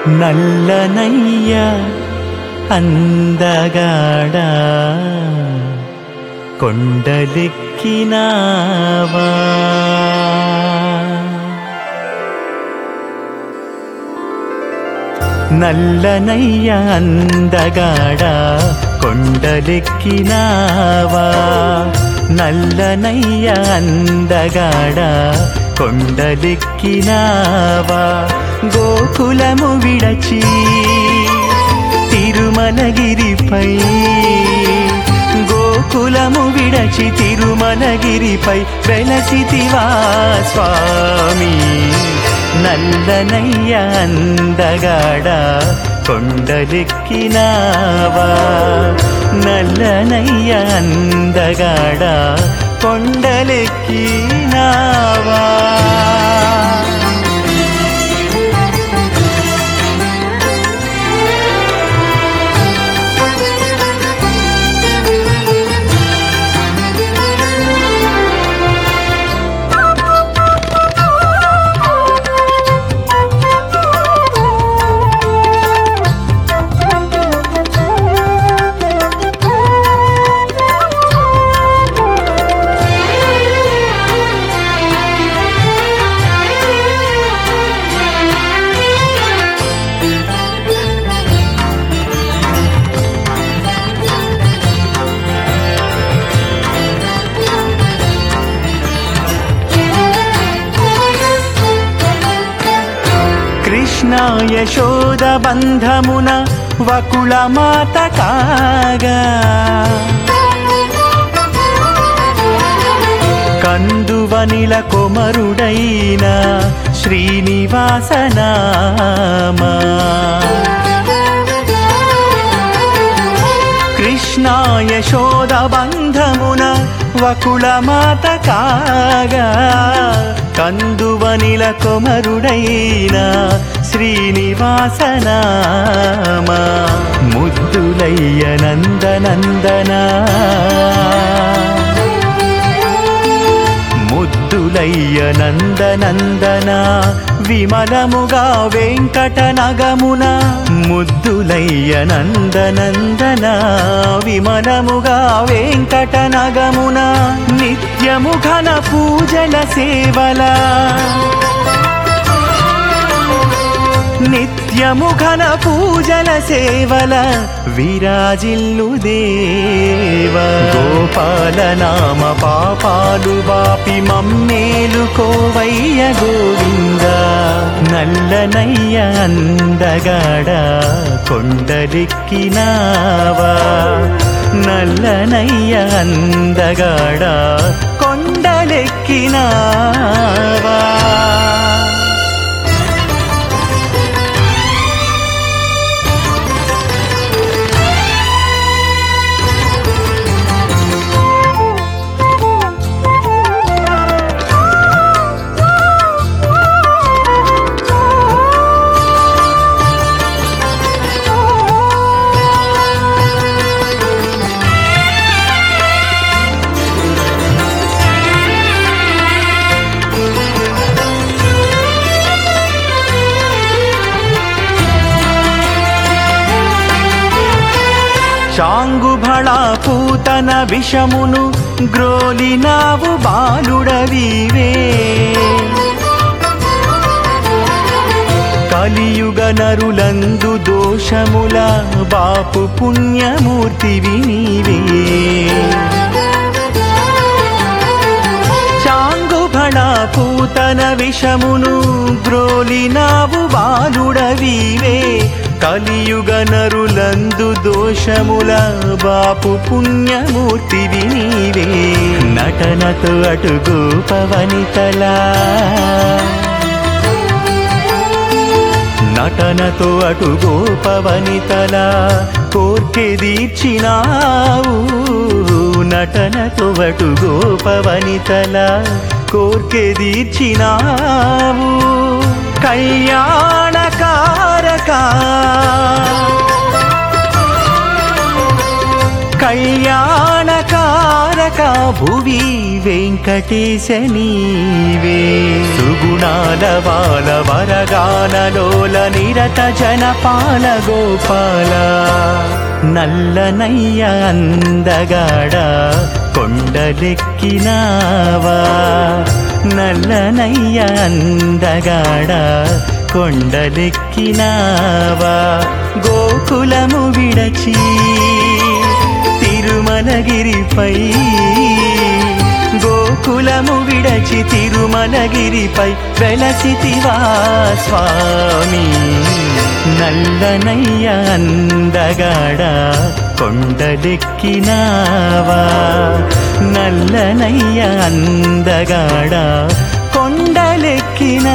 నల్లనయ్య అందగాడా కొండలెక్కినావా నల్లనయ్య అందగాడా కొండలెక్కినావా నల్లనయ్య అందగాడా కొండలెక్కినావా గోకులము విడచి తిరుమలగిరిపై గోకులము విడచి తిరుమలగిరిపై వెలసితివా స్వామి నల్లనయ్య అందగాడా కొండలెక్కినావా నల్లనయ్య అందగాడా కొండలెక్కినావా కృష్ణ యశోద బంధమున వకుళ మాత కాగా కందువనిల కొమరుడైన శ్రీనివాసనామా కృష్ణ యశోద బంధమున వకుళ మాత కాగా కందువనిల కొమరుడైన శ్రీనివాసనామా ముద్దులయ్య నందనందనా ముద్దులయ్య నందనందన విమలముగా వెంకట నగమున ముద్దులయ్య నందనందన విమలముగా వెంకట నగమున నిత్యము ఘన పూజల సేవల నిత్యము ఘన పూజల సేవల విరాజిల్లు దేవ గోపాల నామ పాపాలు బాపి మమ్మేలు కోవయ్య గోవింద నల్లనయ్య అందగాడ కొండలెక్కినావా నల్లనయ్య అందగాడ కొండలెక్కినావా చాంగుభళ పూతన విషమును గ్రోలినావు బాలుడవివే కలియుగ నరులందు దోషముల బాపు పుణ్యమూర్తివి నీవే చాంగుభళ పూతన విషమును గ్రోలినావు బాలుడవివే కలియుగ నరులందు దోషముల బాపు పుణ్యమూర్తివి నీవే నటనతో అటు గోపవనితలా నటనతో అటు గోపవనితల కోర్కె దీర్చినావు నటనతో అటు గోపవనితల కోర్కె దీర్చినావు కళ్యాణకారక కళ్యాణకారక భువి వెంకటేశ నీవే సుగుణాల బాల వరగానలోల నిరత జనపాల గోపాల నల్లనయ్య అందగాడ కొండలెక్కినావా నల్లనయ్య అందగాడ కొండలెక్కినావా గోకులము విడచి తిరుమలగిరిపై గోకులము విడచి తిరుమలగిరిపై వెలసితివా స్వామి నల్లనయ్య అందగాడ కొండలెక్కినావా నల్లనయ్య అందగాడ కొండలెక్కినావా